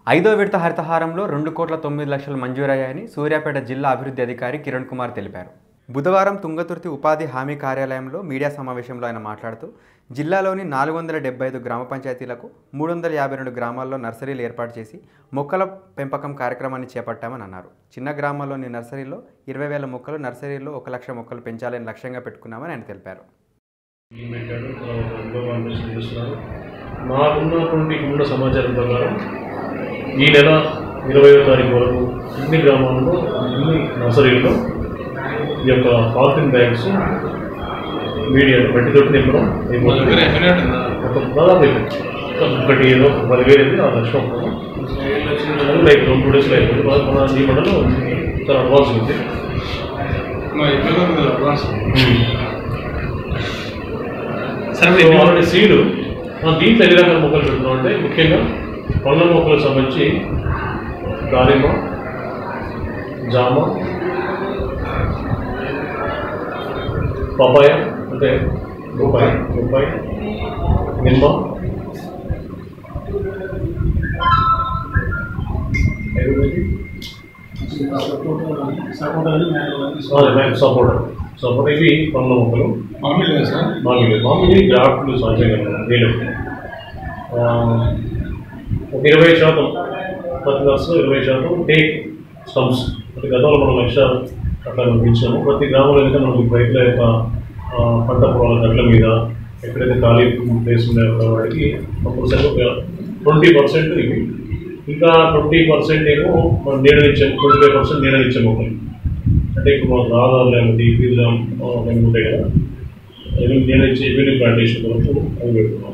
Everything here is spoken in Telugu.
ఐదో విడత హరితహారంలో రెండు కోట్ల తొమ్మిది లక్షలు మంజూరయ్యాయని సూర్యాపేట జిల్లా అభివృద్ధి అధికారి కిరణ్ కుమార్ తెలిపారు బుధవారం తుంగతుర్తి ఉపాధి హామీ కార్యాలయంలో మీడియా సమావేశంలో ఆయన మాట్లాడుతూ జిల్లాలోని నాలుగు వందల డెబ్బై ఐదు గ్రామ పంచాయతీలకు మూడు వందల యాభై రెండు గ్రామాల్లో నర్సరీలు ఏర్పాటు చేసి మొక్కల పెంపకం కార్యక్రమాన్ని చేపట్టామని అన్నారు చిన్న గ్రామాల్లోని నర్సరీలో ఇరవై వేల మొక్కలు నర్సరీలో ఒక లక్ష మొక్కలు పెంచాలని లక్ష్యంగా పెట్టుకున్నామని ఆయన తెలిపారు మీటింగ్ పెట్టాడు తర్వాత రెండో కాన్వర్సేషన్ చేస్తున్నారు నాకున్నటువంటి ఉన్న సమాచారం ప్రకారం ఈ నెల ఇరవయో తారీఖు వరకు ఇన్ని గ్రామాల్లో ఇన్ని నర్సరీల్లో ఈ యొక్క పాలిథిన్ బ్యాగ్స్ మీడియా బట్టి తోటి నింపడం అయిపోతుంది ఒక దాదాపు అయిపోయింది. ఒకటి ఏదో పదివేలు అయితే ఆ లక్షం అది లైక్ రెండు టూ డేస్లో అయిపోతుంది మన- మన ఈ మండలం చాలా అడ్వాన్స్ ఉంది సరే సో ఆల్రెడీ సీడు మనం దీంట్లో ఎన్ని రకాల మొక్కలు పెడుతున్నాం అంటే ముఖ్యంగా పండ్ల మొక్కలకు సంబంధించి దానిమ్మ జామ పపాయ అంటే బొప్పాయి బొప్పాయి నిమ్మ ఐదవది సపోటా సపోటా ఇవి పండ్ల మొక్కలు మామూలు మామూలు గ్రాఫ్ట్లు సహజంగా వేలు ఒక ఇరవై శాతం ప్రతి నర్సు ఇరవై శాతం టేక్ స్టమ్స్ అంటే గతంలో మనం లక్ష అట్లా మనం ఇచ్చాము ప్రతి గ్రామంలో అయితే మనకి రైతుల యొక్క ఆ, పంట పొలాల గట్ల మీద ఎక్కడైతే ఖాళీ ప్లేస్ ఉన్నాయో వాటికి కంపల్సరీ ఒక ట్వంటీ పర్సెంట్ ఇవి ఇంకా ట్వంటీ పర్సెంట్ ఏమో మనం నీడనిచ్చే ట్వంటీ ఫైవ్ పర్సెంట్ నీడనిచ్చే మొక్కలు అంటే ఇప్పుడు మనకు ఆధార్ లేకపోతే ఫీజు ఉంటాయి కదా నేను ఇచ్చే ఈవినింగ్ ప్లాంటేషన్ వరకు అవి పెడుతున్నాం